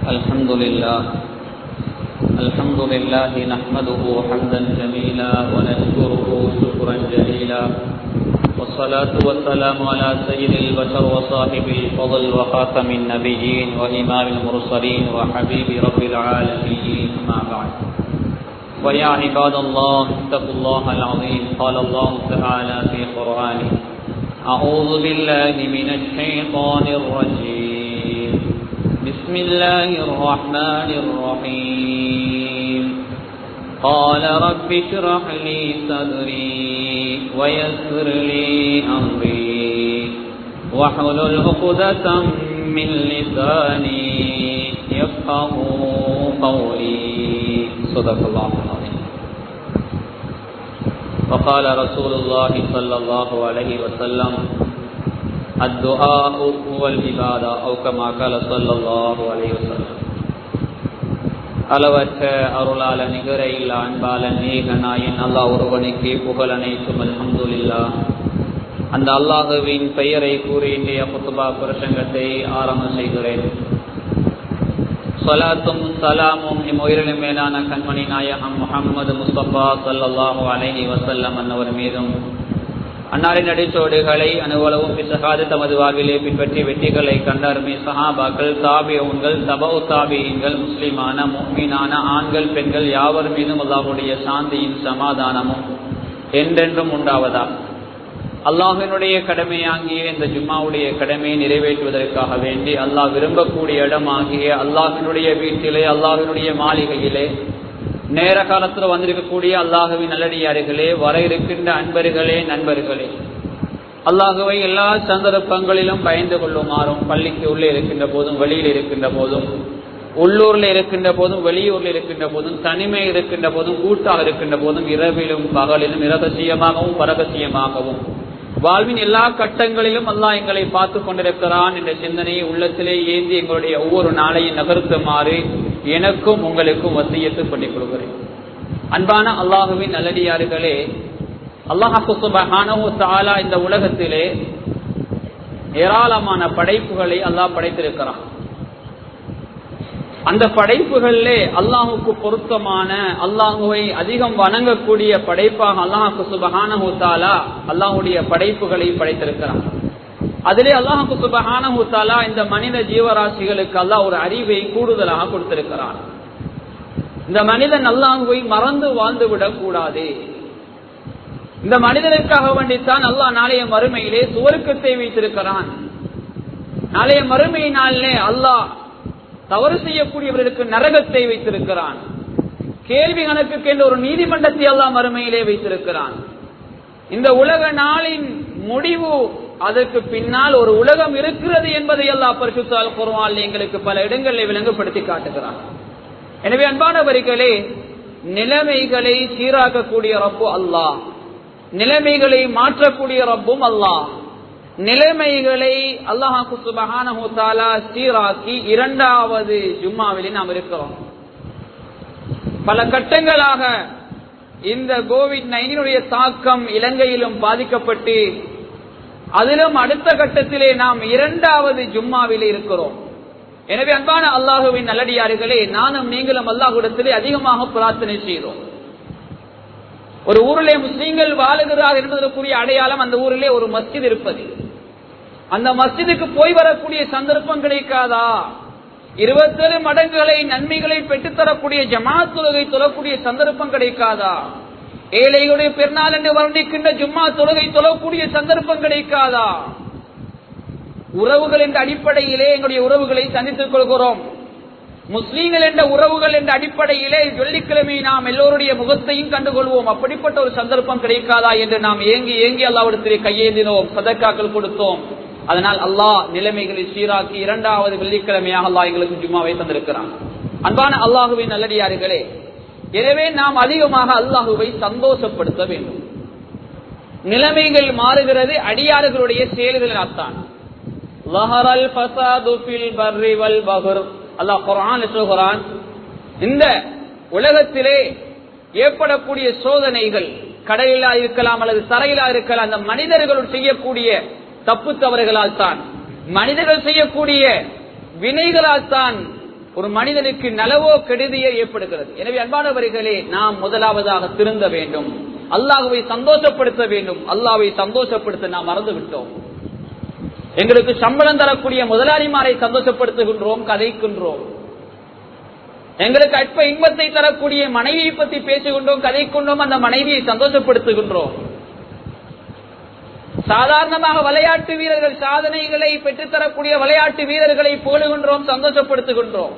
الحمد لله الحمد لله نحمده حمدا جميلا ونشكره شكرا جليلا والصلاة والسلام على سيد البشر وصاحب الفضل وخاتم النبيين وإمام المرسلين وحبيب رب العالمين ما بعد ويا عباد الله اتقوا الله العظيم قال الله تعالى في قرآنه أعوذ بالله من الشيطان الرجيم بسم الله الرحمن الرحيم قال رب اشرح لي صدري ويسر لي أمري واحلل عقدة من لساني يفقه قولي صدق الله العظيم وقال رسول الله صلى الله عليه وسلم الدعاء هو العبادة أو كما قال صلى الله عليه وسلم அளவற்ற அருளால நிகர இல்ல அன்பாளன் ஏகனாயின் அல்லாஹ் ஒருவனுக்கு புகழ் அனைத்தும் அல்ஹம்துலில்லா அந்த அல்லாஹுவின் பெயரை கூறி இன்றைய புத்துபா பிரசங்கத்தை ஆரம்பம் செய்கிறேன் சலாத்தும் சலாமும் இம்முயிரிலும் மேலான கண்மணி நாயகம் முகமது முஸ்தபா சல்லாஹூ அலஹி வசல்லம் அன்னவர் மீதும் அன்னாரின் அடிச்சோடுகளை அனுவலவும் பிசகாது தமது வாழ்விலே பின்பற்றி வெற்றிகளை கண்டருமே சஹாபாக்கள் தாபியவுன்கள் தபவு தாபியங்கள் முஸ்லிமான முக்மீனான ஆண்கள் பெண்கள் யாவர் மீதும் அல்லாஹுடைய சாந்தியின் சமாதானமும் என்றென்றும் உண்டாவதா அல்லாஹினுடைய கடமையாகிய இந்த ஜும்மாவுடைய கடமையை நிறைவேற்றுவதற்காக வேண்டி அல்லாஹ் விரும்பக்கூடிய இடமாகிய அல்லாஹினுடைய வீட்டிலே அல்லாஹினுடைய மாளிகையிலே நேர காலத்தில் வந்திருக்கக்கூடிய அல்லாஹுவின் நல்லடியார்களே வர இருக்கின்ற அன்பர்களே நண்பர்களே அல்லாஹுவை எல்லா சந்தர்ப்பங்களிலும் பயந்து கொள்ளுமாறும் பள்ளிக்கு உள்ளே இருக்கின்ற போதும் வெளியில் இருக்கின்ற போதும் உள்ளூர்ல இருக்கின்ற போதும் வெளியூர்ல இருக்கின்ற போதும் தனிமை இருக்கின்ற போதும் கூட்டாக இருக்கின்ற போதும் இரவிலும் பகலிலும் இரகசியமாகவும் பரகசியமாகவும் வாழ்வின் எல்லா கட்டங்களிலும் அல்லாஹ் எங்களை பார்த்து கொண்டிருக்கிறான் என்ற சிந்தனையை உள்ளத்திலே ஏந்தி எங்களுடைய ஒவ்வொரு நாளையும் நகர்த்துமாறு எனக்கும் உங்களுக்கும் வசியத்து பண்ணிக் கொள்கிறேன் அன்பான அல்லாஹுவின் நல்லடியார்களே அல்லாஹு தாலா இந்த உலகத்திலே ஏராளமான படைப்புகளை அல்லாஹ் படைத்திருக்கிறான் அந்த படைப்புகளிலே அல்லாஹுக்கு பொருத்தமான அல்லாஹுவை அதிகம் வணங்கக்கூடிய படைப்பாக அல்லாஹுக்கு சுபகானஹூத்தாலா அல்லாஹுடைய படைப்புகளை படைத்திருக்கிறான் அதிலே அல்லாஹுக்கு சுபகானஹூத்தாலா இந்த மனித ஜீவராசிகளுக்கு அல்லாஹ் ஒரு அறிவை கூடுதலாக கொடுத்திருக்கிறான் இந்த மனிதன் அல்லாஹுவை மறந்து வாழ்ந்து விடக் கூடாது இந்த மனிதனுக்காக வேண்டித்தான் அல்லாஹ் நாளைய மறுமையிலே சுவருக்கத்தை வைத்திருக்கிறான் நாளைய மறுமை நாளிலே அல்லாஹ் தவறு செய்யக்கூடியவர்களுக்கு நரகத்தை வைத்திருக்கிறான் கேள்வி கணக்குக்கு என்று ஒரு நீதிமன்றத்தை எல்லாம் மறுமையிலே வைத்திருக்கிறான் இந்த உலக நாளின் முடிவு அதற்கு பின்னால் ஒரு உலகம் இருக்கிறது என்பதை எல்லாம் பரிசுத்தால் குருவால் எங்களுக்கு பல இடங்களில் விளங்குபடுத்தி காட்டுகிறான் எனவே அன்பானவர்களே நிலைமைகளை சீராக்கக்கூடிய ரப்பு அல்லாஹ் நிலைமைகளை மாற்றக்கூடிய ரப்பும் அல்லாஹ் நிலைமைகளை அல்லாஹாக்கு சுபகான சீராக்கி இரண்டாவது ஜும்மாவிலே நாம் இருக்கிறோம் பல கட்டங்களாக இந்த கோவிட் நைன்டீனுடைய தாக்கம் இலங்கையிலும் பாதிக்கப்பட்டு அதிலும் அடுத்த கட்டத்திலே நாம் இரண்டாவது ஜும்மாவிலே இருக்கிறோம் எனவே அன்பான அல்லாஹுவின் நல்லடியார்களே நானும் நீங்களும் அல்லாஹுடத்திலே அதிகமாக பிரார்த்தனை செய்தோம் ஒரு ஊரிலே முஸ்லீம்கள் வாழுகிறார் என்பதற்குரிய அடையாளம் அந்த ஊரிலே ஒரு மஸ்ஜித் இருப்பது அந்த மஸ்ஜிதுக்கு போய் வரக்கூடிய சந்தர்ப்பம் கிடைக்காதா இருபத்தேழு மடங்குகளை நன்மைகளை பெற்றுத்தரக்கூடிய ஜமாத் தொழுகை தொழக்கூடிய சந்தர்ப்பம் கிடைக்காதா ஏழைகளுடைய பெருநாள் என்று வர்ணிக்கின்ற ஜும்மா தொழுகை தொழக்கூடிய சந்தர்ப்பம் கிடைக்காதா உறவுகள் என்ற அடிப்படையிலே எங்களுடைய உறவுகளை சந்தித்துக் கொள்கிறோம் முஸ்லீம்கள் என்ற உறவுகள் என்ற அடிப்படையிலே வெள்ளிக்கிழமை நாம் எல்லோருடைய முகத்தையும் கண்டுகொள்வோம் அப்படிப்பட்ட ஒரு சந்தர்ப்பம் கிடைக்காதா என்று நாம் ஏங்கி ஏங்கி அல்லாவிடத்திலே கையேந்தினோம் சதக்காக்கள் கொடுத்தோம் அதனால் அல்லாஹ் நிலைமைகளை சீராக்கி இரண்டாவது வெள்ளிக்கிழமையாக அல்லாஹ் எங்களுக்கு ஜும்மாவை தந்திருக்கிறான் அன்பான அல்லாஹுவின் நல்லடியார்களே எனவே நாம் அதிகமாக அல்லாஹுவை சந்தோஷப்படுத்த வேண்டும் நிலைமைகள் மாறுகிறது அடியாறுகளுடைய செயல்களினால்தான் அல்லாஹ் குரான் சொல்கிறான் இந்த உலகத்திலே ஏற்படக்கூடிய சோதனைகள் கடலிலா இருக்கலாம் அல்லது தரையிலா இருக்கலாம் அந்த மனிதர்கள் செய்யக்கூடிய தப்பு தவறுகளால் தான் மனிதர்கள் செய்யக்கூடிய வினைகளால் தான் ஒரு மனிதனுக்கு நலவோ கெடுதியோ ஏற்படுகிறது எனவே அன்பானவர்களே நாம் முதலாவதாக திருந்த வேண்டும் அல்லாஹுவை சந்தோஷப்படுத்த வேண்டும் அல்லாஹ்வை சந்தோஷப்படுத்த நாம் மறந்து விட்டோம் எங்களுக்கு சம்பளம் தரக்கூடிய முதலாளிமாரை சந்தோஷப்படுத்துகின்றோம் கதைக்கின்றோம் எங்களுக்கு அற்ப இன்பத்தை தரக்கூடிய மனைவியை பற்றி பேசுகின்றோம் கதைக்கின்றோம் அந்த மனைவியை சந்தோஷப்படுத்துகின்றோம் சாதாரணமாக விளையாட்டு வீரர்கள் சாதனைகளை பெற்றுத்தரக்கூடிய விளையாட்டு வீரர்களை புகழுகின்றோம் சந்தோஷப்படுத்துகின்றோம்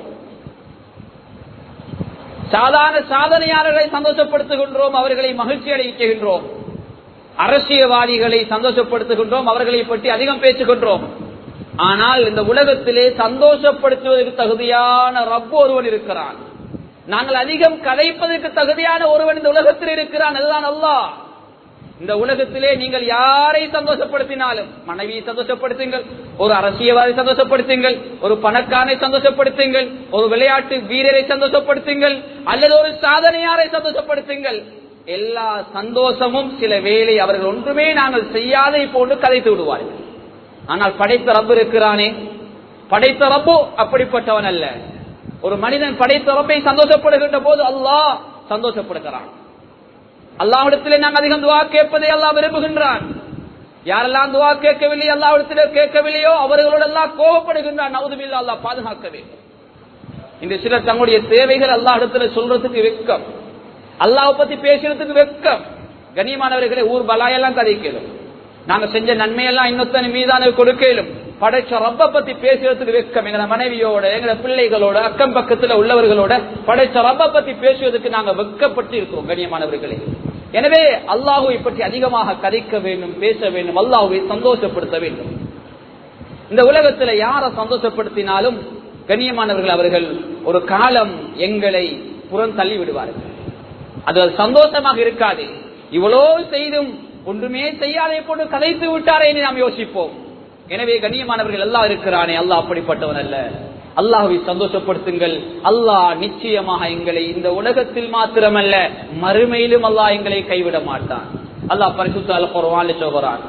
சாதாரண சாதனையாளர்களை சந்தோஷப்படுத்துகின்றோம் அவர்களை மகிழ்ச்சி அளிக்கின்றோம் அரசியல்வாதிகளை சந்தோஷப்படுத்துகின்றோம் அவர்களை பற்றி அதிகம் பேசுகின்றோம் ஆனால் இந்த உலகத்திலே சந்தோஷப்படுத்துவதற்கு தகுதியான ரப்பு ஒருவன் இருக்கிறான் நாங்கள் அதிகம் கதைப்பதற்கு தகுதியான ஒருவன் இந்த உலகத்தில் இருக்கிறான் அதுதான் அல்லாஹ் இந்த உலகத்திலே நீங்கள் யாரை சந்தோஷப்படுத்தினாலும் மனைவியை சந்தோஷப்படுத்துங்கள் ஒரு அரசியல்வாதி சந்தோஷப்படுத்துங்கள் ஒரு பணக்காரனை சந்தோஷப்படுத்துங்கள் ஒரு விளையாட்டு வீரரை சந்தோஷப்படுத்துங்கள் அல்லது ஒரு சாதனையாரை சந்தோஷப்படுத்துங்கள் எல்லா சந்தோஷமும் சில வேலை அவர்கள் ஒன்றுமே நாங்கள் செய்யாதை போன்று கதைத்து விடுவார்கள் ஆனால் படைத்த ரப்பு இருக்கிறானே படைத்த ரப்பு அப்படிப்பட்டவன் அல்ல ஒரு மனிதன் படைத்த ரப்பை சந்தோஷப்படுகின்ற போது அல்லாஹ் சந்தோஷப்படுகிறான் அல்லாவிடத்திலே நாங்கள் அதிகம் துவா கேட்பதை அல்லாஹ் விரும்புகின்றான் யாரெல்லாம் துவா கேட்கவில்லை அல்லாவிடத்திலே கேட்கவில்லையோ அவர்களோடு எல்லாம் கோபப்படுகின்றான் நவுதுபில்லா அல்லாஹ் பாதுகாக்க வேண்டும் இந்த சிலர் தங்களுடைய தேவைகள் அல்லாஹ் இடத்துல சொல்றதுக்கு வெக்கம் அல்லாஹ் பத்தி பேசுறதுக்கு வெக்கம் கண்ணியமானவர்களே ஊர் பலாயெல்லாம் கதைக்கலும் நாங்க செஞ்ச நன்மையெல்லாம் இன்னொத்தனை மீதான கொடுக்கலும் படைச்ச ரப்ப பத்தி பேசுறதுக்கு வெக்கம் எங்க மனைவியோட எங்க பிள்ளைகளோட அக்கம் பக்கத்துல உள்ளவர்களோட படைச்ச ரப்ப பத்தி பேசுவதற்கு நாங்க வெக்கப்பட்டு இருக்கிறோம் கண்ணியமானவர்களே எனவே அல்லாஹுவை பற்றி அதிகமாக கதைக்க வேண்டும் பேச வேண்டும் அல்லாஹுவை சந்தோஷப்படுத்த வேண்டும் இந்த உலகத்துல யாரை சந்தோஷப்படுத்தினாலும் கண்ணியமானவர்கள் அவர்கள் ஒரு காலம் எங்களை புறம் தள்ளி விடுவார்கள் அது சந்தோஷமாக இருக்காது இவ்வளோ செய்தும் ஒன்றுமே செய்யாதே போட்டு கதைத்து விட்டாரே என்று நாம் யோசிப்போம் எனவே கண்ணியமானவர்கள் எல்லாம் இருக்கிறானே அல்லாஹ் அப்படிப்பட்டவன் அல்ல அல்லாஹுவை சந்தோஷப்படுத்துங்கள் அல்லாஹ் நிச்சயமாக எங்களை இந்த உலகத்தில் மாத்திரமல்ல மறுமையிலும் அல்லாஹ் எங்களை கைவிட மாட்டான் அல்லாஹ் பரிசுத்த அல் குர்ஆன்ல சொல்கிறான்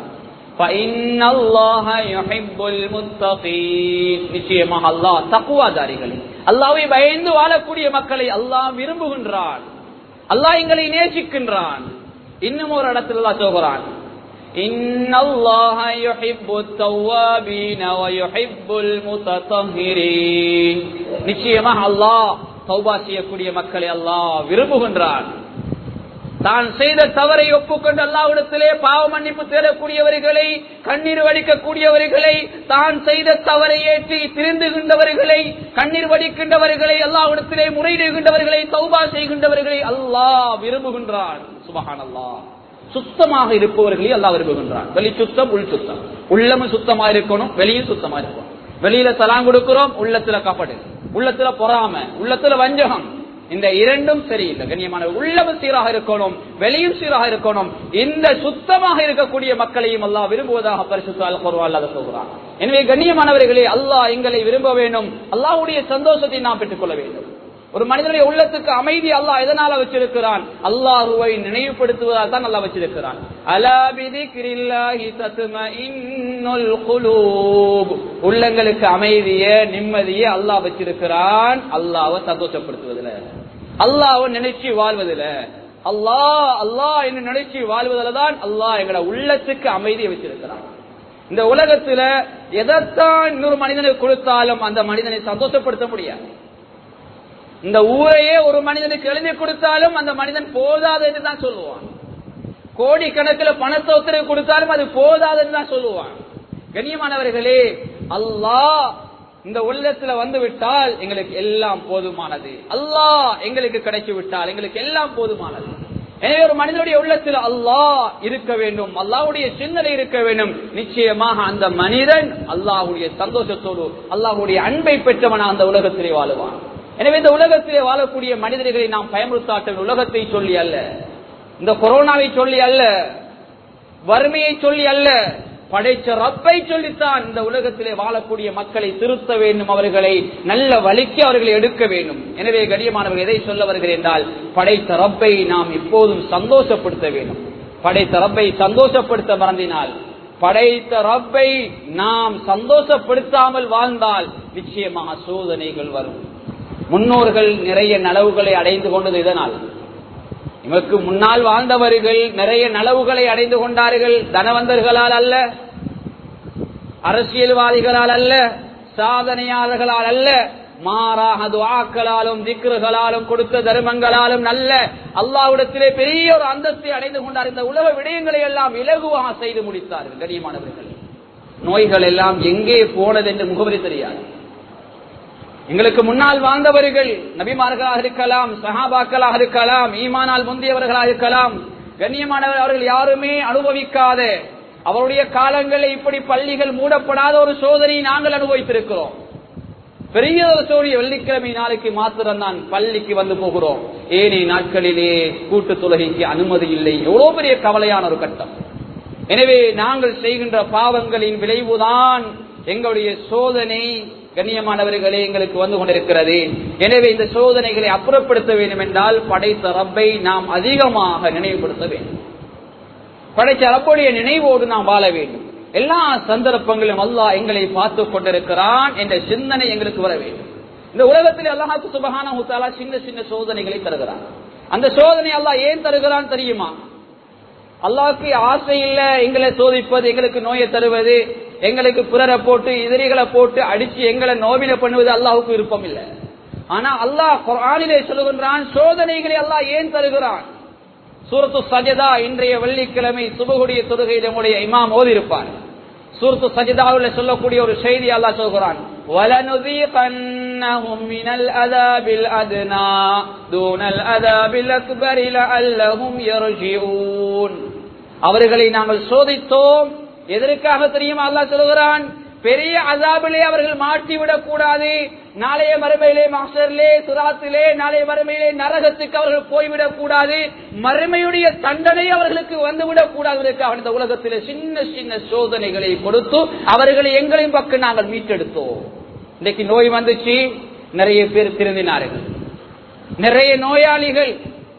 فإن الله يحب المتقين நிச்சயமாக அல்லாஹ் தக்குவாதாரிகளை அல்லாஹ்வை பயந்து வாழக்கூடிய மக்களை அல்லாஹ் விரும்புகின்றான் அல்லாஹ் எங்களை நேசிக்கின்றான் இன்னும் ஒரு இடத்துல அல்லாஹ் சொல்கிறான் إن الله يحب التوابين ويحب المتطهرين நிச்சயமாக அல்லாஹ் தௌபா செய்யக்கூடிய மக்களை அல்லாஹ் விரும்புகின்றான் தான் செய்த தவறை ஒப்புக்கொண்டு அல்லாவிடத்திலே பாவ மன்னிப்பு தேடக்கூடியவர்களை கண்ணீர் வடிக்கக்கூடியவர்களை தான் செய்த தவறை ஏற்றி திருந்துகின்றவர்களை கண்ணீர் வடிக்கின்றவர்களை அல்லாவிடத்திலே முறையிடுகின்றவர்களை தௌபா செய்கின்றவர்களை அல்லாஹ் விரும்புகின்றான் சுபஹான் அல்லாஹ் சுத்தமாக இருப்பவர்களே அல்லாஹ் விரும்புகின்றான் வெளி சுத்தம் உள் சுத்தம் உள்ளமும் சுத்தமா இருக்கணும் வெளியும் சுத்தமா இருக்கணும் வெளியில தலாங் கொடுக்கிறோம் உள்ளத்துல கப்படு உள்ளத்துல பொறாம உள்ளத்துல வஞ்சகம் இந்த இரண்டும் சரியில்லை கண்ணியமான உள்ளமும் சீராக இருக்கணும் வெளியும் சீராக இருக்கணும் இந்த சுத்தமாக இருக்கக்கூடிய மக்களையும் அல்லாஹ் விரும்புவதாக பரிசுத்தால் அல்லாத சொல்கிறான் எனவே கண்ணியமானவர்களே அல்லாஹ் எங்களை விரும்ப வேண்டும் அல்லாஹ்வுடைய சந்தோஷத்தை நாம் பெற்றுக்கொள்ள வேண்டும் ஒரு மனிதனுடைய உள்ளத்துக்கு அமைதி அல்லாஹ் எதனால வச்சிருக்கிறான் அல்லாஹுவை நினைவுபடுத்துவதால் தான் அல்லாஹ் வச்சிருக்கிறான் அலா பிதிக்ரில்லாஹி தத்மஇன்னுல் குலூப் உள்ளங்களுக்கு அமைதிய நிம்மதியை அல்லாஹ் வச்சிருக்கிறான் அல்லாஹ்வை சந்தோஷப்படுத்துவதில் அல்லாஹ்வை நினைச்சு வாழ்வதில் அல்லாஹ் அல்லாஹ் என்று நினைச்சு வாழ்வதில் தான் அல்லாஹ் எங்களோட உள்ளத்துக்கு அமைதியை வச்சிருக்கிறான் இந்த உலகத்துல எதைத்தான் இன்னொரு மனிதனுக்கு கொடுத்தாலும் அந்த மனிதனை சந்தோஷப்படுத்த முடியாது இந்த ஊரையே ஒரு மனிதனுக்கு எழுதி கொடுத்தாலும் அந்த மனிதன் போதாது என்று தான் சொல்லுவான் கோடி கணக்கில் பணத்தை ஒருத்தருக்கு கொடுத்தாலும் அது போதாது என்று தான் சொல்லுவான் கண்ணியமானவர்களே அல்லாஹ் இந்த உள்ளத்துல வந்து விட்டால் எங்களுக்கு எல்லாம் போதுமானது அல்லாஹ் எங்களுக்கு கிடைச்சு விட்டால் எங்களுக்கு எல்லாம் போதுமானது எனவே ஒரு மனிதனுடைய உள்ளத்தில் அல்லாஹ் இருக்க வேண்டும் அல்லாஹ்வுடைய சிந்தனை இருக்க வேண்டும் நிச்சயமாக அந்த மனிதன் அல்லாஹ்வுடைய சந்தோஷத்தோடு அல்லாஹ்வுடைய அன்பை பெற்றவன் அந்த உலகத்திலே வாழுவான் எனவே இந்த உலகத்திலே வாழக்கூடிய மனிதர்களை நாம் பயமுறுத்தாட்ட உலகத்தை சொல்லி அல்ல இந்த கொரோனாவை சொல்லி அல்ல வறுமையை சொல்லி அல்ல படைச்ச ரப்பை சொல்லித்தான் இந்த உலகத்திலே வாழக்கூடிய மக்களை திருத்த வேண்டும் அவர்களை நல்ல வழிக்கு அவர்களை எடுக்க வேண்டும் எனவே கடியமானவர்கள் எதை சொல்ல வருகிறேன் என்றால் படைத்த ரப்பை நாம் எப்போதும் சந்தோஷப்படுத்த வேண்டும் படைத்த ரப்பை சந்தோஷப்படுத்த மறந்தினால் படைத்த ரப்பை நாம் சந்தோஷப்படுத்தாமல் வாழ்ந்தால் நிச்சயமாக சோதனைகள் வரும் முன்னோர்கள் நிறைய நலவுகளை அடைந்து கொண்டது இதனால் எமக்கு முன்னால் வாழ்ந்தவர்கள் நிறைய நலவுகளை அடைந்து கொண்டார்கள் தனவந்தர்களால் அல்ல அரசியல்வாதிகளால் அல்ல சாதனையாளர்களால் அல்ல மாறாக துவாக்களாலும் திக்ருகளாலும் கொடுத்த தர்மங்களாலும் நல்ல அல்லாவிடத்திலே பெரிய ஒரு அந்தத்தை அடைந்து கொண்டார் இந்த உலக விடயங்களை எல்லாம் இலகுவாக செய்து முடித்தார்கள் கண்ணியமானவர்கள் நோய்கள் எல்லாம் எங்கே போனது என்று முகவரி தெரியாது எங்களுக்கு முன்னால் வாழ்ந்தவர்கள் நபிமார்களாக இருக்கலாம் சஹாபாக்களாக இருக்கலாம் ஈமானால் முந்தியவர்களாக இருக்கலாம் கண்ணியமானவர் அவர்கள் யாருமே அனுபவிக்காத அவருடைய காலங்களில் இப்படி பள்ளிகள் மூடப்படாத ஒரு சோதனையை நாங்கள் அனுபவித்திருக்கிறோம் பெரிய ஒரு சோழிய வெள்ளிக்கிழமை நாளைக்கு மாத்திரம் தான் பள்ளிக்கு வந்து போகிறோம் ஏனைய நாட்களிலே கூட்டு தொழுகைக்கு அனுமதி இல்லை எவ்வளவு பெரிய கவலையான ஒரு கட்டம் எனவே நாங்கள் செய்கின்ற பாவங்களின் விளைவுதான் எங்களுடைய சோதனை கண்ணியமானவர்களே எங்களுக்கு வந்து கொண்டிருக்கிறது எனவே இந்த சோதனைகளை அப்புறப்படுத்த வேண்டும் என்றால் படைத்த ரப்பை நாம் அதிகமாக நினைவுபடுத்த வேண்டும் படைத்த ரப்புடைய நினைவோடு நாம் வாழ வேண்டும் எல்லா சந்தர்ப்பங்களிலும் அல்லாஹ் எங்களை பார்த்து கொண்டிருக்கிறான் என்ற சிந்தனை எங்களுக்கு வர வேண்டும் இந்த உலகத்தில் அல்லாஹாக்கு சுபகான முத்தாலா சின்ன சின்ன சோதனைகளை தருகிறான் அந்த சோதனை அல்லாஹ் ஏன் தருகிறான் தெரியுமா அல்லாஹ்க்கு ஆசை இல்ல எங்களை சோதிப்பது எங்களுக்கு நோயை தருவது எங்களுக்கு பிறரை போட்டு எதிரிகளை போட்டு அடிச்சு எங்களை நோவின பண்ணுவது அல்லாஹுக்கு விருப்பம் இல்லை ஆனா அல்லாஹ் குர்ஆனிலே சொல்லுகின்றான் சோதனைகளை அல்லாஹ் ஏன் தருகிறான் சூரத்து சஜதா இன்றைய வெள்ளிக்கிழமை சுபகுடைய தொழுகை நம்முடைய இமாம் ஓதி இருப்பார் சூரத்து சஜிதாவில் சொல்லக்கூடிய ஒரு செய்தி அல்லாஹ் சொல்கிறான் وَلَنُذِيقَنَّهُمْ مِنَ الْعَذَابِ الْأَدْنَى دُونَ الْعَذَابِ الْأَكْبَرِ لَعَلَّهُمْ يَرْجِعُونَ அவர்களை நாங்கள் சோதித்தோம் எதற்காக தெரியுமா அல்லாஹ் சொல்கிறான் பெரிய அசாபிலே அவர்கள் மாட்டிவிடக் கூடாது நாளைய மறுமையிலே மாஸ்டர்லே சுராத்திலே நாளைய மறுமையிலே நரகத்துக்கு அவர்கள் போய்விடக் கூடாது மறுமையுடைய தண்டனை அவர்களுக்கு வந்துவிடக் கூடாது இந்த உலகத்திலே சின்ன சின்ன சோதனைகளை கொடுத்து அவர்களை எங்களின் பக்கம் நாங்கள் மீட்டெடுத்தோம் இன்னைக்கு நோய் வந்துச்சு நிறைய பேர் திருந்தினார்கள் நிறைய நோயாளிகள்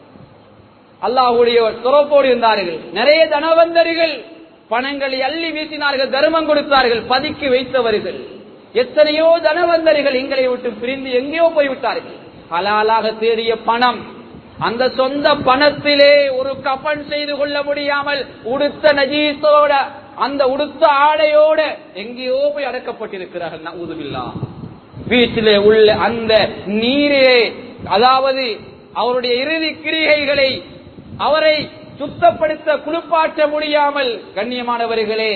அல்லாஹுடைய துறப்போடு இருந்தார்கள் நிறைய தனவந்தர்கள் பணங்களை அள்ளி வீசினார்கள் தர்மம் கொடுத்தார்கள் பதுக்கி வைத்தவர்கள் எத்தனையோ தனவந்தர்கள் எங்களை விட்டு பிரிந்து எங்கேயோ போய்விட்டார்கள் ஹலாலாக தேடிய பணம் அந்த சொந்த பணத்திலே ஒரு கப்பன் செய்து கொள்ள முடியாமல் உடுத்த நஜீஸோட அந்த உடுத்த ஆடையோட எங்கேயோ போய் அடக்கப்பட்டிருக்கிறார்கள் நவுதுபில்லா வீட்டிலே உள்ள அந்த நீரே அதாவது அவருடைய இறுதி கிரிகைகளை அவரை சுத்தப்படுத்த குளிப்பாற்ற முடியாமல் கண்ணியமானவர்களே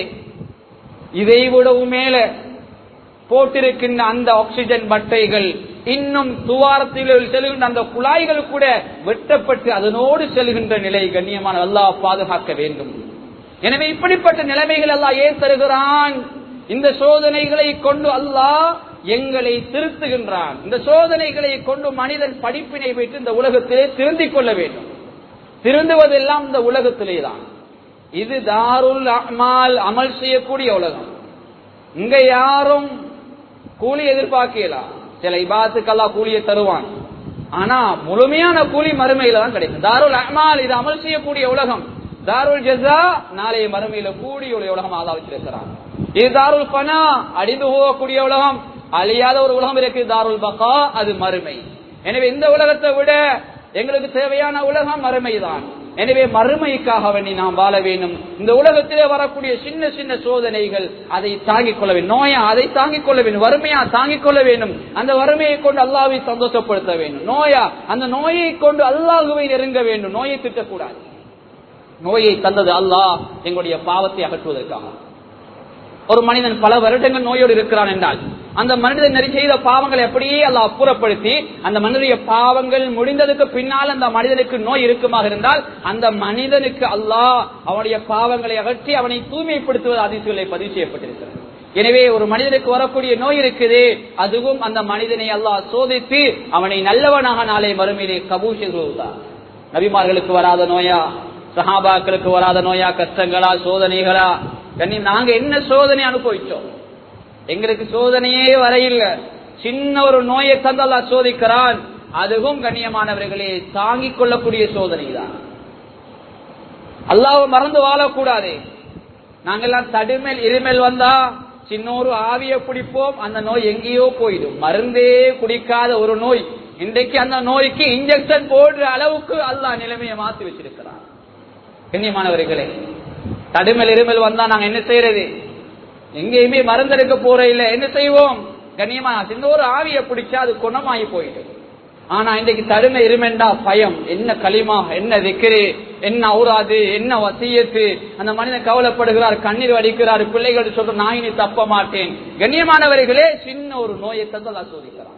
இதை விடவும் மேல போட்டிருக்கின்ற அந்த ஆக்சிஜன் பட்டைகள் இன்னும் துவாரத்தில் செல்கின்ற அந்த குழாய்கள் கூட வெட்டப்பட்டு அதனோடு செல்கின்ற நிலை கண்ணியமான அல்லாஹ் பாதுகாக்க வேண்டும் எனவே இப்படிப்பட்ட நிலைமைகள் எல்லாம் ஏன் தருகிறான் இந்த சோதனைகளை கொண்டு அல்லாஹ் எங்களை திருத்துகின்றான் இந்த சோதனைகளை கொண்டு மனிதன் படிப்பினை வைத்து இந்த உலகத்திலே திருந்திக் கொள்ள வேண்டும் திருந்துவதெல்லாம் இந்த உலகத்திலே தான் இது தாருல் அமால் அமல் செய்யக்கூடிய உலகம் இங்க யாரும் கூலி எதிர்பார்க்கலாம் சில இபாத்துக்கெல்லாம் கூலியை தருவான் ஆனா முழுமையான கூலி மறுமையில தான் கிடைக்கும் தாருல் அமால் இது அமல் செய்யக்கூடிய உலகம் தாருல் ஜஸா நாளைய மறுமையில கூடிய ஒரு உலகம் ஆதா வச்சிருக்கிறான் இது தாருல் பனா அடிந்து போகக்கூடிய உலகம் அழியாத ஒரு உலகம் இருக்கு தாருல் பகா அது மறுமை எனவே இந்த உலகத்தை விட எங்களுக்கு தேவையான உலகம் மறுமைதான் எனவே மறுமைக்காக வேண்டி நாம் வாழ வேண்டும் இந்த உலகத்திலே வரக்கூடிய சின்ன சின்ன சோதனைகள் அதை தாங்கிக் கொள்ள வேண்டும் நோயா அதை தாங்கிக் கொள்ள வேண்டும் வறுமையா தாங்கிக் கொள்ள வேண்டும் அந்த வறுமையை கொண்டு அல்லாவை சந்தோஷப்படுத்த வேண்டும் நோயா அந்த நோயை கொண்டு அல்லாஹுவை நெருங்க வேண்டும் நோயை திட்டக்கூடாது நோயை தந்தது அல்லாஹ் எங்களுடைய பாவத்தை அகற்றுவதற்காக ஒரு மனிதன் பல வருடங்கள் நோயோடு இருக்கிறான் என்றால் அந்த மனிதன் நெறி செய்த பாவங்களை அப்படியே அல்ல அப்புறப்படுத்தி அந்த மனிதனுடைய பாவங்கள் முடிந்ததுக்கு பின்னால் அந்த மனிதனுக்கு நோய் இருக்குமாக இருந்தால் அந்த மனிதனுக்கு அல்லாஹ் அவனுடைய பாவங்களை அகற்றி அவனை தூய்மைப்படுத்துவது அதிர்ச்சிகளை பதிவு செய்யப்பட்டிருக்கிறது எனவே ஒரு மனிதனுக்கு வரக்கூடிய நோய் இருக்குது அதுவும் அந்த மனிதனை அல்லாஹ் சோதித்து அவனை நல்லவனாக நாளை மறுமையிலே கபூல் செய்துள்ளார் நபிமார்களுக்கு வராத நோயா சஹாபாக்களுக்கு வராத நோயா கஷ்டங்களா சோதனைகளா கண்ணி நாங்க என்ன சோதனை அனுபவிச்சோம் எங்களுக்கு சோதனையே வரையில்ல சின்ன ஒரு நோயை தந்தல்லா சோதிக்கிறான் அதுவும் கண்ணியமானவர்களே தாங்கிக் கொள்ளக்கூடிய சோதனை தான் அல்லாஹ் மறந்து வாழக்கூடாது நாங்கெல்லாம் தடுமேல் இருமேல் வந்தா சின்னொரு ஆவிய பிடிப்போம் அந்த நோய் எங்கேயோ போயிடும் மருந்தே குடிக்காத ஒரு நோய் இன்றைக்கு அந்த நோய்க்கு இன்ஜெக்ஷன் போடுற அளவுக்கு அல்லாஹ் நிலைமையை மாத்தி வச்சிருக்கிறான் கண்ணியமானவர்களே தடுமல் இருமல் வந்தா நாங்க என்ன செய்யறது எங்கேயுமே மருந்தெடுக்க போற இல்ல என்ன செய்வோம் கண்ணியமா சின்ன ஒரு ஆவிய பிடிச்சா அது குணமாகி போயிட்டு ஆனா இன்றைக்கு தடுமை இருமெண்டா பயம் என்ன களிமா என்ன திக்கிரு என்ன அவுராது என்ன வசியத்து அந்த மனிதன் கவலைப்படுகிறார் கண்ணீர் வடிக்கிறார் பிள்ளைகள் சொல்ற நான் இனி தப்ப மாட்டேன் கண்ணியமானவர்களே சின்ன ஒரு நோயை தந்ததா சோதிக்கிறார்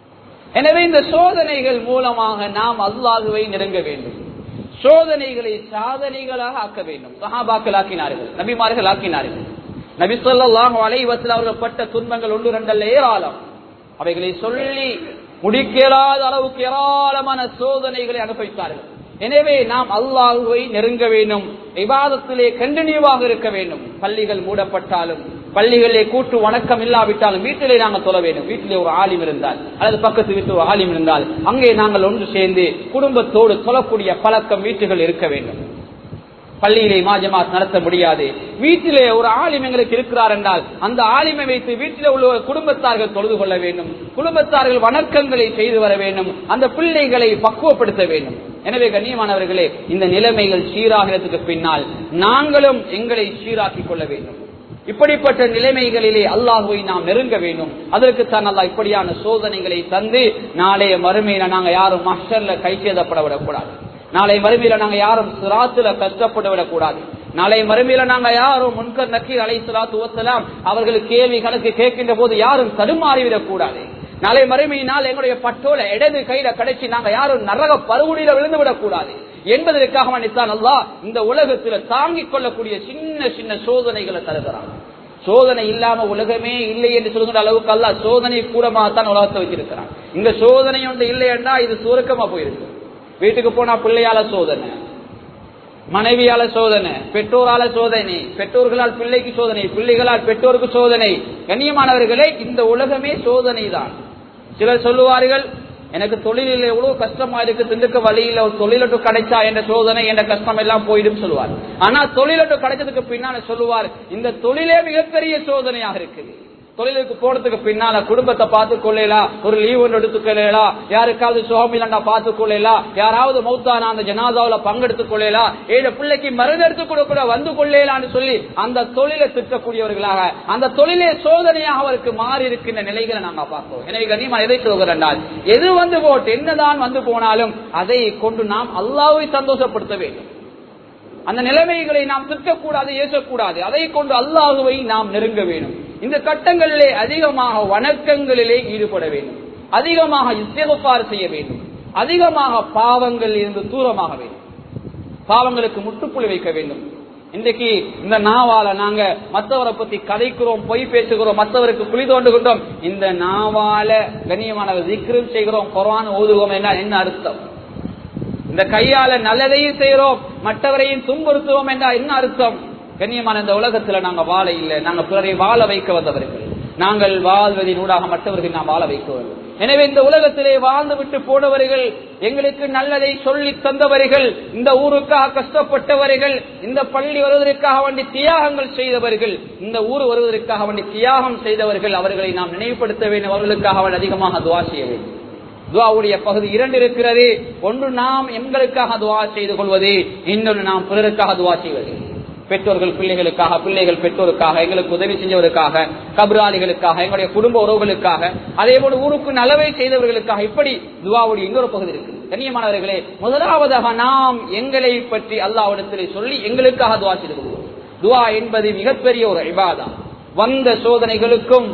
எனவே இந்த சோதனைகள் மூலமாக நாம் அல்லாஹுவை நெருங்க வேண்டும் சோதனைகளை சாதனைகளாக ஆக்க வேண்டும் சஹாபாக்கள் ஆக்கினார்கள் நபிமார்கள் ஆக்கினார்கள் நபி சொல்லாஹு அலைவத்தில் அவர்கள் பட்ட துன்பங்கள் ஒன்று ரெண்டல்ல ஏராளம் அவைகளை சொல்லி முடிக்கலாத அளவுக்கு ஏராளமான சோதனைகளை அனுபவித்தார்கள் எனவே நாம் அல்லாஹுவை நெருங்க வேண்டும் விவாதத்திலே கண்டினியூவாக இருக்க வேண்டும் பள்ளிகள் மூடப்பட்டாலும் பள்ளிகளிலே கூட்டு வணக்கம் இல்லாவிட்டாலும் வீட்டிலே நாங்கள் சொல்ல வேண்டும் வீட்டிலே ஒரு ஆலிம் இருந்தால் அல்லது பக்கத்து வீட்டு ஒரு ஆலிம் இருந்தால் அங்கே நாங்கள் ஒன்று சேர்ந்து குடும்பத்தோடு சொல்லக்கூடிய பழக்கம் வீட்டுகள் இருக்க வேண்டும் பள்ளியிலே மாஜமாத் நடத்த முடியாது வீட்டிலே ஒரு ஆலிம் எங்களுக்கு இருக்கிறார் என்றால் அந்த ஆலிமை வைத்து வீட்டிலே உள்ள குடும்பத்தார்கள் தொழுது கொள்ள வேண்டும் குடும்பத்தார்கள் வணக்கங்களை செய்து வர வேண்டும் அந்த பிள்ளைகளை பக்குவப்படுத்த வேண்டும் எனவே கண்ணியமானவர்களே இந்த நிலைமைகள் சீராகிறதுக்கு பின்னால் நாங்களும் எங்களை சீராக்கிக் கொள்ள வேண்டும் இப்படிப்பட்ட நிலைமைகளிலே அல்லாஹுவை நாம் நெருங்க வேண்டும் அதற்கு தான் அல்லாஹ் இப்படியான சோதனைகளை தந்து நாளைய மறுமையில நாங்க யாரும் மஸ்டர்ல கை சேதப்பட விடக்கூடாது நாளை மறுமையில நாங்க யாரும் சிராத்துல கஷ்டப்பட விடக்கூடாது நாளை மறுமையில நாங்க யாரும் முன்கர் நக்கீர் அலை சிராத்து ஒத்தலாம் அவர்கள் கேள்வி கணக்கு கேட்கின்ற போது யாரும் தடுமாறிவிடக் கூடாது நாளை மறுமையினால் எங்களுடைய பட்டோல இடது கையில கிடைச்சி நாங்க யாரும் நரக பருகுடியில விழுந்து விடக்கூடாது என்பதற்காக மன்னித்தான் அல்லா இந்த உலகத்துல தாங்கிக் கொள்ளக்கூடிய சின்ன சின்ன சோதனைகளை தருகிறான் சோதனை இல்லாம உலகமே இல்லை என்று சொல்கிற அளவுக்கு அல்ல சோதனை கூடமாகத்தான் உலகத்தை வச்சிருக்கிறான் இந்த சோதனை ஒன்று இல்லை என்றா இது சுருக்கமா போயிருக்கு வீட்டுக்கு போனா பிள்ளையால சோதனை மனைவியால சோதனை பெற்றோரால சோதனை பெற்றோர்களால் பிள்ளைக்கு சோதனை பிள்ளைகளால் பெற்றோருக்கு சோதனை கண்ணியமானவர்களே இந்த உலகமே சோதனை தான் சிலர் சொல்லுவார்கள் எனக்கு தொழிலில் எவ்வளவு கஷ்டமா இருக்கு திண்டுக்க வழியில ஒரு தொழிலட்டு கிடைச்சா என்ற சோதனை என்ற கஷ்டம் எல்லாம் போயிடும் சொல்லுவார் ஆனா தொழிலட்டு கிடைச்சதுக்கு பின்னால சொல்லுவார் இந்த தொழிலே மிகப்பெரிய சோதனையாக இருக்குது தொழிலுக்கு போறதுக்கு பின்னால குடும்பத்தை பார்த்து கொள்ளலாம் ஒரு லீவ் ஒன்று எடுத்துக்கொள்ளலாம் யாருக்காவது சுகமில்லண்டா பார்த்து கொள்ளலாம் யாராவது மௌத்தானா அந்த ஜனாதாவில பங்கெடுத்துக் கொள்ளலாம் ஏழு பிள்ளைக்கு மருந்து எடுத்து கொடுக்க வந்து கொள்ளலாம்னு சொல்லி அந்த தொழிலை திட்டக்கூடியவர்களாக அந்த தொழிலே சோதனையாக அவருக்கு மாறி இருக்கின்ற நிலைகளை நாங்க பார்க்கிறோம் எனவே கண்ணியமா எதை சொல்கிறேன் எது வந்து போட்டு என்னதான் வந்து போனாலும் அதை கொண்டு நாம் அல்லாவை சந்தோஷப்படுத்த வேண்டும் அந்த நிலைமைகளை நாம் திட்டக்கூடாது ஏசக்கூடாது அதை கொண்டு அல்லாஹுவை நாம் நெருங்க வேண்டும் இந்த கட்டங்களிலே அதிகமாக வணக்கங்களிலே ஈடுபட வேண்டும் அதிகமாக இசைவப்பாறு செய்ய வேண்டும் அதிகமாக பாவங்கள் இருந்து தூரமாக வேண்டும் பாவங்களுக்கு முட்டுப்புள்ளி வைக்க வேண்டும் இன்றைக்கு இந்த நாவால நாங்க மற்றவரை பத்தி கதைக்கிறோம் பொய் பேசுகிறோம் மற்றவருக்கு குழி தோண்டுகின்றோம் இந்த நாவால கண்ணியமானவர் திக்ரம் செய்கிறோம் குரான் ஓதுவோம் என்ன என்ன அர்த்தம் இந்த கையால நல்லதையும் செய்யறோம் மற்றவரையும் துன்புறுத்துவோம் என்றா என்ன அர்த்தம் கண்ணியமான இந்த உலகத்துல நாங்க வாழ இல்லை நாங்க பிறரை வாழ வைக்க வந்தவர்கள் நாங்கள் வாழ்வதின் ஊடாக மற்றவர்கள் நாம் வாழ வைக்கவர்கள் எனவே இந்த உலகத்திலே வாழ்ந்து விட்டு போனவர்கள் எங்களுக்கு நல்லதை சொல்லி தந்தவர்கள் இந்த ஊருக்காக கஷ்டப்பட்டவர்கள் இந்த பள்ளி வருவதற்காக வேண்டி தியாகங்கள் செய்தவர்கள் இந்த ஊர் வருவதற்காக வேண்டி தியாகம் செய்தவர்கள் அவர்களை நாம் நினைவுபடுத்த வேண்டும் அவர்களுக்காக அவள் அதிகமாக துவா செய்ய வேண்டும் துவாவுடைய பகுதி இரண்டு இருக்கிறது ஒன்று நாம் எங்களுக்காக துவா செய்து கொள்வது இன்னொன்று நாம் பிறருக்காக துவா செய்வது பெற்றோர்கள் பிள்ளைகளுக்காக பிள்ளைகள் பெற்றோருக்காக எங்களுக்கு உதவி செஞ்சவருக்காக கபராளிகளுக்காக எங்களுடைய குடும்ப உறவுகளுக்காக அதே போல ஊருக்கு நலவை செய்தவர்களுக்காக இப்படி துவாவுடைய இன்னொரு பகுதி இருக்கு கண்ணியமானவர்களே முதலாவதாக நாம் எங்களை பற்றி அல்லாவிடத்திலே சொல்லி எங்களுக்காக துவா செய்து கொள்வோம் துவா என்பது மிகப்பெரிய ஒரு இபாதா வந்த சோதனைகளுக்கும்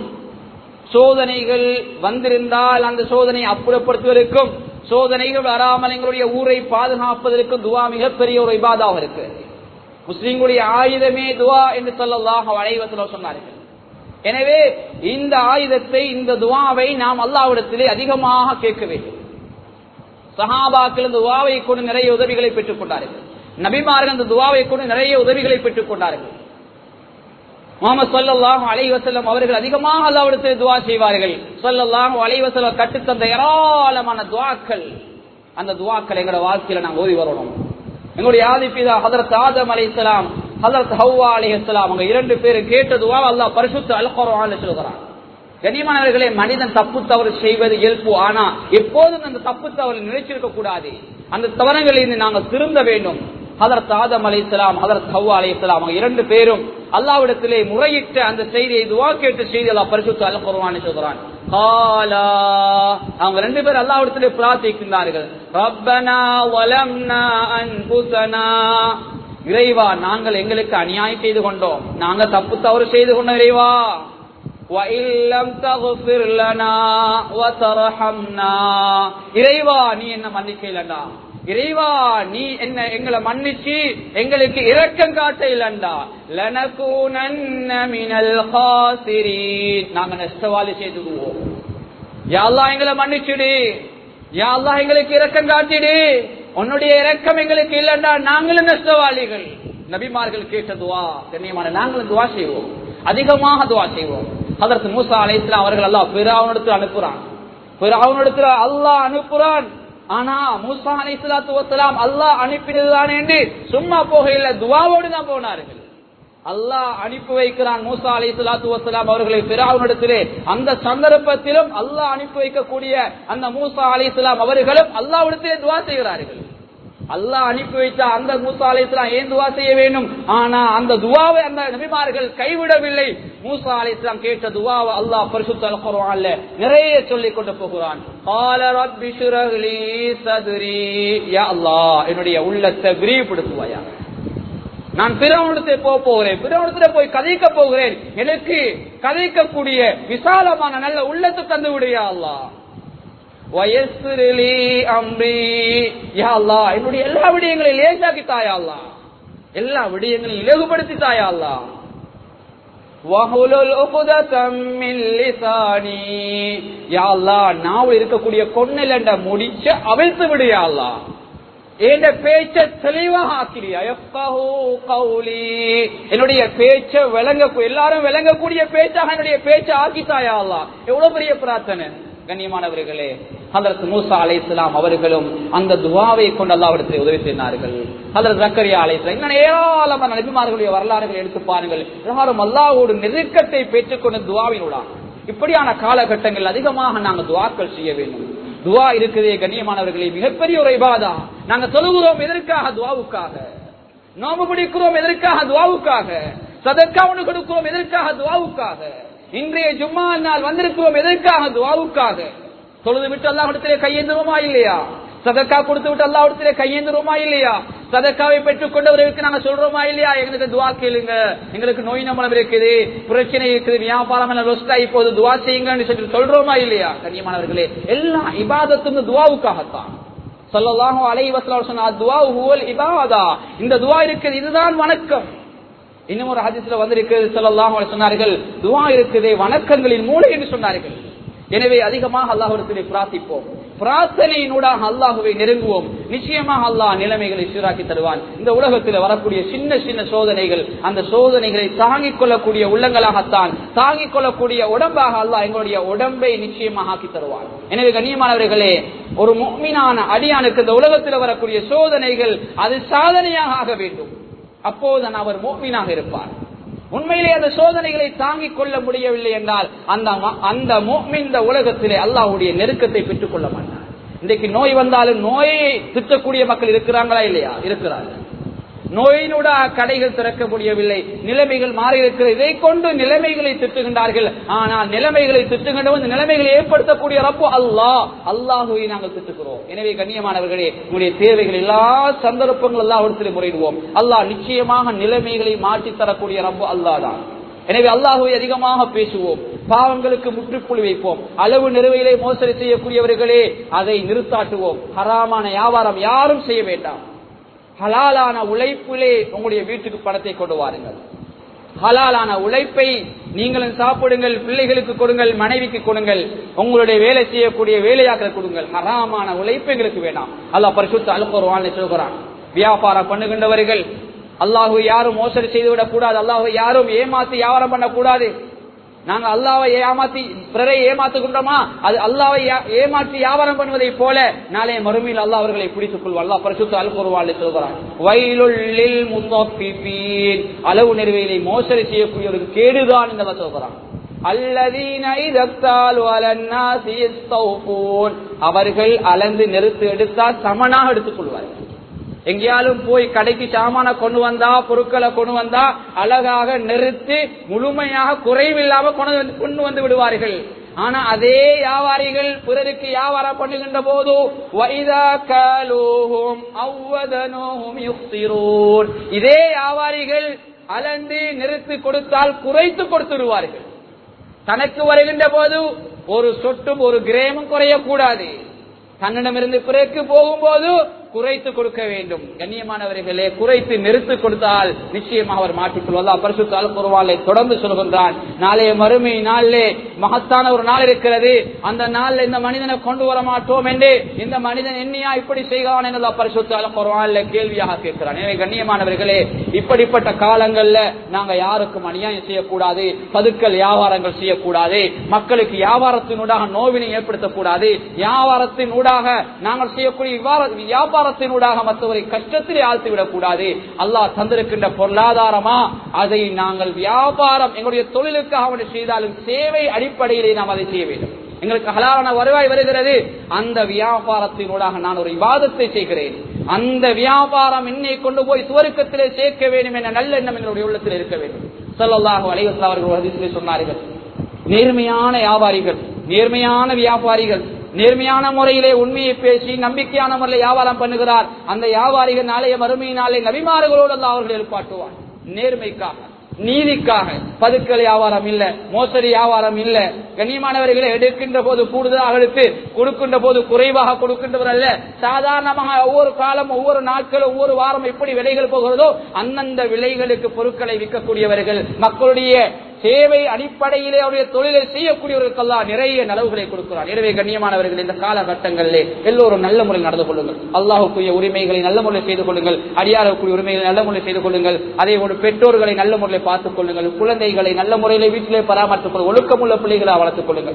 சோதனைகள் வந்திருந்தால் அந்த சோதனை அப்புறப்படுத்துவதற்கும் சோதனைகள் வராமல் எங்களுடைய ஊரை பாதுகாப்பதற்கும் துவா மிகப்பெரிய ஒரு இபாதாக இருக்கு முஸ்லிம்களுடைய ஆயுதமே துவா என்று சொல்லலாம் வளைவத்தில் சொன்னார்கள் எனவே இந்த ஆயுதத்தை இந்த துவாவை நாம் அல்லாவிடத்திலே அதிகமாக கேட்க வேண்டும் சஹாபாக்கள் இந்த துவாவை கொண்டு நிறைய உதவிகளை பெற்றுக் கொண்டார்கள் நபிமார்கள் இந்த துவாவை கொண்டு நிறைய உதவிகளை பெற்றுக் கொண்டார்கள் முகமது சொல்லலாம் அலைவசல்லம் அவர்கள் அதிகமாக அல்லாவிடத்தில் துவா செய்வார்கள் சொல்லலாம் அலைவசல்லம் கட்டுத்தந்த ஏராளமான துவாக்கள் அந்த துவாக்கள் எங்களோட வாழ்க்கையில நாங்கள் ஓதி வரணும் எங்களுடைய ஆதிப்பிதா ஹதரத் ஆதம் அலை இஸ்லாம் ஹலரத் ஹவ்வா அலைஹிஸ்ஸலாம் அவங்க இரண்டு பேரும் கேட்டதுவா அல்லாஹ் பரிசுத்த அல் குர்ஆன்ல சொல்கிறான் கண்ணியமானவர்களே மனிதன் தப்பு தவறு செய்வது இயல்பு ஆனா எப்போதும் அந்த தப்பு தவறு நினைச்சிருக்க கூடாது அந்த தவறுகளில் இருந்து நாங்கள் திருந்த வேண்டும் ஹதரத் ஆதம் அலை இஸ்லாம் ஹதரத் ஹவ்வா அலை இஸ்லாம் அவங்க இரண்டு பேரும் அல்லாவிடத்திலே முறையிட்ட அந்த செய்தியை துவா கேட்ட செய்தி அல்லாஹ் பரிசுத்த அல் குர்ஆன் சொல்கிறான் காலா அவங்க ரெண்டு பேரும் அல்லாவிடத்திலே பிரார்த்திக்கின்றார்கள் ரப்பனா வலம்னா அன்புசனா இறைவா நாங்கள் எங்களுக்கு அநியாயம் செய்து கொண்டோம் நாங்க தப்பு தவறு செய்து கொண்டோம் இறைவா وَإِن لَّمْ تَغْفِرْ لَنَا وَتَرْحَمْنَا இறைவா நீ என்ன மன்னிக்கலடா இறைவா நீ என்ன எங்களை மன்னிச்சு எங்களுக்கு இரக்கம் காட்ட இல்லண்டா லனகூனன்ன மினல் காசிரீன் நாங்க நஷ்டவாளி செய்துடுவோம் யா அல்லாஹ் எங்களை மன்னிச்சுடு யா அல்லாஹ் எங்களுக்கு இரக்கம் காட்டிடு உன்னுடைய இரக்கம் எங்களுக்கு இல்லண்டா நாங்களும் நஷ்டவாளிகள் நபிமார்கள் கேட்ட துவா கண்ணியமான நாங்களும் துவா செய்வோம் அதிகமாக துவா செய்வோம் அதற்கு மூசா அலை இஸ்லாம் அவர்கள் அல்லாஹ் பிறாவனிடத்தில் அனுப்புறான் பிறாவனிடத்தில் அல்லாஹ் அனுப்புறான் ஆனா மூசா அலை இஸ்லாத்து வசலாம் அல்லாஹ் அனுப்பினதுதான் என்று சும்மா போகையில் துவாவோடு தான் போனார்கள் அல்லாஹ் அனுப்பி வைக்கிறான் மூசா அலை சலாத்து வசலாம் அவர்களை பிராவனிடத்திலே அந்த சந்தர்ப்பத்திலும் அல்லாஹ் அனுப்பி வைக்கக்கூடிய அந்த மூசா அலை இஸ்லாம் அவர்களும் அல்லாவிடத்திலே துவா செய்கிறார்கள் அல்லாஹ் அனுப்பி வைத்த அந்த மூசா அலை இஸ்லாம் ஏன் துவா செய்ய வேண்டும் ஆனா அந்த துவாவை அந்த நபிமார்கள் கைவிடவில்லை மூசா அலை இஸ்லாம் கேட்ட துவாவை அல்லாஹ் பரிசுத்த அல் குர்ஆன்ல நிறைய சொல்லிக் கொண்டு போகிறான் قال رب اشرح لي صدري يا الله என்னுடைய உள்ளத்தை விரிவுபடுத்துவாயா நான் பிறவனிடத்தை போக போகிறேன் பிறவனிடத்துல போய் கதைக்க போகிறேன் எனக்கு கதைக்கக்கூடிய விசாலமான நல்ல உள்ளத்தை தந்து விடையா அல்லா வயசுலி அம்பி யா அல்லா என்னுடைய எல்லா விடயங்களையும் லேசாக்கி தாயா அல்லா எல்லா விடயங்களையும் இலகுபடுத்தி தாயா அல்லா வஹுலுல் உக்ததம் மின் லிசானி யா அல்லாஹ் நாவு இருக்கக்கூடிய கொன்னலண்ட முடிச்ச அவிழ்த்து விடு யா அல்லாஹ் என் பேச்ச தெளிவாக ஆக்கிறியா எஃப்கஹு கௌலி என்னுடைய பேச்ச விளங்க எல்லாரும் விளங்கக்கூடிய பேச்சாக என்னுடைய பேச்ச ஆக்கித்தாயா அல்லாஹ் எவ்வளவு பெரிய பிரார்த்தனை கண்ணியமானவர்களே ஹதரத் மூசா அலை இஸ்லாம் அவர்களும் அந்த துவாவை கொண்டு அல்லாவிடத்தில் உதவி செய்தார்கள் ஹதரத் ஜக்கரியா அலை இஸ்லாம் இன்னும் ஏராளமான நபிமார்களுடைய வரலாறுகளை எடுத்து பாருங்கள் யாரும் அல்லாவோடு நெருக்கத்தை பெற்றுக்கொண்ட துவாவினுடா இப்படியான காலகட்டங்கள் அதிகமாக நாங்கள் துவாக்கள் செய்ய வேண்டும் துவா இருக்குதே கண்ணியமானவர்களே மிகப்பெரிய ஒரு இபாதா நாங்க தொழுகிறோம் எதற்காக துவாவுக்காக நோம்பு பிடிக்கிறோம் எதற்காக துவாவுக்காக சதக்கா ஒன்று கொடுக்கிறோம் எதற்காக துவாவுக்காக இன்றைய ஜும்மா நாள் வந்திருக்கிறோம் எதற்காக துவாவுக்காக தொழுது விட்டு அல்லாஹிடத்திலே கையேந்துருமா இல்லையா சதக்கா கொடுத்து விட்டு அல்லாஹிடத்திலே கையேந்துருமா இல்லையா சதக்காவை பெற்றுக் கொண்டவர்களுக்கு நாங்க சொல்றோமா இல்லையா எங்களுக்கு துவா கேளுங்க எங்களுக்கு நோய் நம்பளம் இருக்குது பிரச்சனை இருக்குது வியாபாரம் எல்லாம் ரொஸ்டா இப்போது துவா செய்யுங்கன்னு சொல்லி சொல்றோமா இல்லையா கண்ணியமானவர்களே எல்லா இபாதத்தும் துவாவுக்காகத்தான் சொல்லலாகும் அலைவசலாம் சொன்ன துவா ஹுவல் இபாதா இந்த துவா இருக்குது இதுதான் வணக்கம் இன்னும் ஒரு ஹதீஸ்ல வந்திருக்கிறது சொல்லலாம் சொன்னார்கள் துவா இருக்குதே வணக்கங்களின் மூளை என்று சொன்னார்கள் எனவே அதிகமாக அல்லாஹிடத்திலே பிரார்த்திப்போம் பிரார்த்தனையினூடாக அல்லாஹுவை நெருங்குவோம் நிச்சயமாக அல்லாஹ் நிலைமைகளை சீராக்கி தருவான் இந்த உலகத்தில் வரக்கூடிய சின்ன சின்ன சோதனைகள் அந்த சோதனைகளை தாங்கிக் கொள்ளக்கூடிய உள்ளங்களாகத்தான் தாங்கிக் கொள்ளக்கூடிய உடம்பாக அல்லாஹ் எங்களுடைய உடம்பை நிச்சயமாக ஆக்கி தருவான் எனவே கண்ணியமானவர்களே ஒரு மீனான அடியானுக்கு இந்த உலகத்தில் வரக்கூடிய சோதனைகள் அது சாதனையாக ஆக வேண்டும் அப்போதுதான் அவர் மோமீனாக இருப்பார் உண்மையிலே அந்த சோதனைகளை தாங்கிக் கொள்ள முடியவில்லை என்றால் அந்த அந்த மோமின் இந்த உலகத்திலே அல்லாஹுடைய நெருக்கத்தை பெற்றுக் கொள்ள மாட்டார் இன்றைக்கு நோய் வந்தாலும் நோயை திட்டக்கூடிய மக்கள் இருக்கிறாங்களா இல்லையா இருக்கிறார்கள் நோயினூட கடைகள் திறக்க முடியவில்லை நிலைமைகள் மாறி இருக்கிறது இதை கொண்டு நிலைமைகளை திட்டுகின்றார்கள் ஆனால் நிலைமைகளை திட்டுகின்றவன் நிலைமைகளை ஏற்படுத்தக்கூடிய ரப்பு அல்லாஹ் அல்லாஹுவை நாங்கள் திட்டுகிறோம் எனவே கண்ணியமானவர்களே உங்களுடைய தேவைகள் எல்லா சந்தர்ப்பங்கள் எல்லா இடத்திலும் முறையிடுவோம் அல்லாஹ் நிச்சயமாக நிலைமைகளை மாற்றி தரக்கூடிய ரப்பு அல்லாஹ் தான் எனவே அல்லாஹுவை அதிகமாக பேசுவோம் பாவங்களுக்கு முற்றுப்புள்ளி வைப்போம் அளவு நிறுவையிலே மோசடி செய்யக்கூடியவர்களே அதை நிறுத்தாட்டுவோம் ஹராமான வியாபாரம் யாரும் செய்ய வேண்டாம் ஹலாலான உழைப்பிலே உங்களுடைய வீட்டுக்கு பணத்தை கொண்டு வாருங்கள் ஹலாலான உழைப்பை நீங்களும் சாப்பிடுங்கள் பிள்ளைகளுக்கு கொடுங்கள் மனைவிக்கு கொடுங்கள் உங்களுடைய வேலை செய்யக்கூடிய வேலையாக்கள் கொடுங்கள் ஹராமான உழைப்பு எங்களுக்கு வேண்டாம் அல்லாஹ் பரிசுத்த அலுவலான் சொல்கிறான் வியாபாரம் பண்ணுகின்றவர்கள் அல்லாஹு யாரும் மோசடி செய்துவிடக் கூடாது அல்லாஹு யாரும் ஏமாத்தி வியாபாரம் பண்ணக்கூடாது நாங்க அல்லாவை ஏமாத்தி பிறரை ஏமாத்துகின்றோமா அது அல்லாவை ஏ- ஏமாற்றி வியாபாரம் பண்ணுவதை போல நாளைய மறுமையில் அல்லாஹ் அவர்களை பிடித்துக் கொள்வார் அல்லாஹ் பரிசுத்த அல் குருவாளி சொல்கிறான் வயலுள்ளில் முத்தஃபிஃபீன் அளவு நிறைவேலை மோசடி செய்யக்கூடியவருக்கு கேடுதான் இந்த சொல்கிறான் அல்லதீன இதத்தால் வலன்னாசி யஸ்தௌஃபூன். அவர்கள் அளந்து நிறுத்து எடுத்தால் சமனாக எடுத்துக் கொள்வார்கள் எங்கேயாலும் போய் கடைக்கு சாமான கொண்டு வந்தா பொருட்களை கொண்டு வந்தா அழகாக நிறுத்தி முழுமையாக குறைவில்லாம கொண்டு வந்து- கொண்டு வந்து விடுவார்கள் ஆனா அதே வியாபாரிகள் பிறருக்கு வியாபாரம் பண்ணுகின்ற போது வைதா கலூஹும் அவ்வதனூஹும் யுக்திரூன். இதே வியாபாரிகள் அளந்து நிறுத்தி கொடுத்தால் குறைத்து கொடுத்துடுவார்கள் தனக்கு வருகின்ற போது ஒரு சொட்டும் ஒரு கிரேமும் குறையக்கூடாது தன்னிடமிருந்து பிறகு போகும்போது குறைத்து கொடுக்க வேண்டும் கண்ணியமானவர்களே குறைத்து நிறுத்து கொடுத்தால் நிச்சயமாக அவர் மாற்றிக்கொள்வதா பரிசுத்தால் குருவாலை தொடர்ந்து சொல்கின்றான் நாளைய மறுமை நாளிலே மகத்தான ஒரு நாள் இருக்கிறது அந்த நாள்ல இந்த மனிதனை கொண்டு வர மாட்டோம் என்று இந்த மனிதன் என்னையா இப்படி செய்கிறான் என்று பரிசுத்தால குருவான்ல கேள்வியாக கேட்கிறான் எனவே கண்ணியமானவர்களே இப்படிப்பட்ட காலங்கள்ல நாங்க யாருக்கும் அநியாயம் செய்யக்கூடாது பதுக்கல் வியாபாரங்கள் செய்யக்கூடாது மக்களுக்கு வியாபாரத்தினூடாக நோவினை ஏற்படுத்தக்கூடாது வியாபாரத்தின் ஊடாக நாங்கள் செய்யக்கூடிய விவார- வியாபாரத்தினூடாக மற்றவரை கஷ்டத்திலே ஆழ்த்தி விடக்கூடாது அல்லாஹ் தந்திருக்கின்ற பொருளாதாரமா அதை நாங்கள் வியாபாரம் எங்களுடைய தொழிலுக்காக அவனை செய்தாலும் சேவை அடிப்படையிலே நாம் அதை செய்ய வேண்டும் எங்களுக்கு ஹலாலான வருவாய் வருகிறது அந்த வியாபாரத்தினூடாக நான் ஒரு விவாதத்தை செய்கிறேன் அந்த வியாபாரம் என்னை கொண்டு போய் சுவருக்கத்திலே சேர்க்க வேண்டும் என்ற நல்ல எண்ணம் எங்களுடைய உள்ளத்தில் இருக்க வேண்டும் ஸல்லல்லாஹு அலைஹி வஸல்லம் அவர்கள் ஒரு ஹதீஸிலே சொன்னார்கள் நேர்மையான வியாபாரிகள் நேர்மையான வியாபாரிகள் நேர்மையான முறையிலே உண்மையை பேசி நம்பிக்கையான முறையில் வியாபாரம் பண்ணுகிறார் அந்த வியாபாரிகள் நாளைய மறுமையினாலே நபிமார்களோடு அல்லாஹ் அவர்கள் எழுப்பாட்டுவார் நேர்மைக்காக நீதிக்காக பதுக்கல் வியாபாரம் இல்ல மோசடி வியாபாரம் இல்ல கண்ணியமானவர்களை எடுக்கின்ற போது கூடுதலாக எடுத்து கொடுக்கின்ற போது குறைவாக கொடுக்கின்றவர் அல்ல சாதாரணமாக ஒவ்வொரு காலம் ஒவ்வொரு நாட்கள் ஒவ்வொரு வாரம் எப்படி விலைகள் போகிறதோ அந்தந்த விலைகளுக்கு பொருட்களை விற்கக்கூடியவர்கள் மக்களுடைய சேவை அடிப்படையிலே அவருடைய தொழிலை செய்யக்கூடியவர்களுக்கெல்லாம் நிறைய நலவுகளை கொடுக்கிறார் எனவே கண்ணியமானவர்கள் இந்த காலகட்டங்களிலே எல்லோரும் நல்ல முறையில் நடந்து கொள்ளுங்கள் அல்லாஹுக்குரிய உரிமைகளை நல்ல முறையில் செய்து கொள்ளுங்கள் அடியாருக்குரிய உரிமைகளை நல்ல முறையில் செய்து கொள்ளுங்கள் அதே போன்று பெற்றோர்களை நல்ல முறையில் பார்த்துக் கொள்ளுங்கள் குழந்தைகளை நல்ல முறையில் வீட்டிலே பராமரித்துக் கொள்ளுங்கள் ஒழுக்கமுள்ள பிள்ளைகளை வளர்த்துக் கொள்ளுங்கள்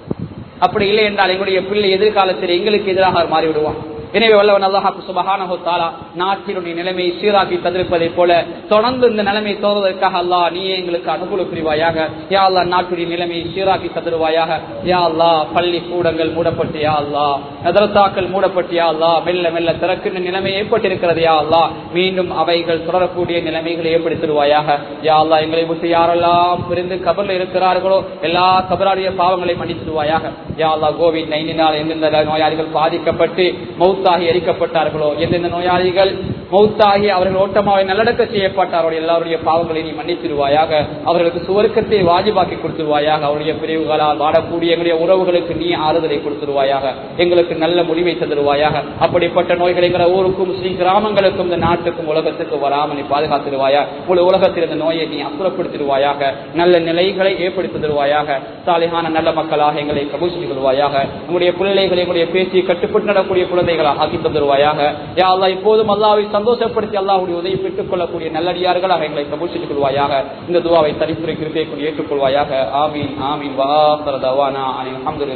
அப்படி இல்லை என்றால் எங்களுடைய பிள்ளை எதிர்காலத்தில் எங்களுக்கு எதிராக மாறிவிடுவான் எனவே வல்லவன் அல்லாஹாக்கு சுபஹானஹு தாலா நாட்டினுடைய நிலைமையை சீராக்கி தந்திருப்பதைப் போல தொடர்ந்து இந்த நிலைமை தோறுவதற்காக அல்லாஹ் நீ எங்களுக்கு அனுகூல புரிவாயாக யா அல்லா நாட்டுடைய நிலைமையை சீராக்கி தந்துருவாயாக யா அல்லா பள்ளி கூடங்கள் மூடப்பட்டு யா அல்லா நதரத்தாக்கள் மூடப்பட்டு யா அல்லா மெல்ல மெல்ல திறக்கின்ற நிலைமை ஏற்பட்டிருக்கிறது யா அல்லா மீண்டும் அவைகள் தொடரக்கூடிய நிலைமைகளை ஏற்படுத்திடுவாயாக யா அல்லா எங்களை விட்டு யாரெல்லாம் பிரிந்து கபர்ல இருக்கிறார்களோ எல்லா கபராடைய பாவங்களை மன்னித்திடுவாயாக யா அல்லா கோவிட் நைனினால் எந்தெந்த நோயாளிகள் பாதிக்கப்பட்டு மௌத்தாகி எரிக்கப்பட்டார்களோ எந்தெந்த நோயாளிகள் மௌத்தாகி அவர்கள் ஓட்டமாவை நல்லடக்க செய்யப்பட்டார்களோ எல்லாருடைய பாவங்களை நீ மன்னித்திருவாயாக அவர்களுக்கு சுவர்க்கத்தை வாஜிபாக்கி கொடுத்துருவாயாக அவருடைய பிரிவுகளால் வாடக்கூடிய எங்களுடைய உறவுகளுக்கு நீ ஆறுதலை கொடுத்துருவாயாக எங்களுக்கு நல்ல முடிவை தந்துருவாயாக அப்படிப்பட்ட நோய்களை எங்களை ஊருக்கும் ஸ்ரீ கிராமங்களுக்கும் இந்த நாட்டுக்கும் உலகத்துக்கு வராமல் நீ பாதுகாத்திருவாயா உள்ள உலகத்தில் இந்த நோயை நீ அப்புறப்படுத்திடுவாயாக நல்ல நிலைகளை ஏற்படுத்தி தருவாயாக சாலையான நல்ல மக்களாக எங்களை கபூல் செய்து கொள்வாயாக உங்களுடைய பிள்ளைகளை எங்களுடைய பேசி கட்டுப்பட்டு நடக்கூடிய குழந்தைகளாக ஆக்கி தந்துருவாயாக யா அல்லாஹ் இப்போதும் அல்லாவை சந்தோஷப்படுத்தி அல்லாஹ்வுடைய உதவி பெற்றுக் கொள்ளக்கூடிய நல்லடியார்களாக எங்களை கபூல் செய்து கொள்வாயாக இந்த துவாவை தனிப்புரை கிருப்பை ஏற்றுக்கொள்வாயாக ஆமீன் ஆமீன் வா பரதவானா அலமது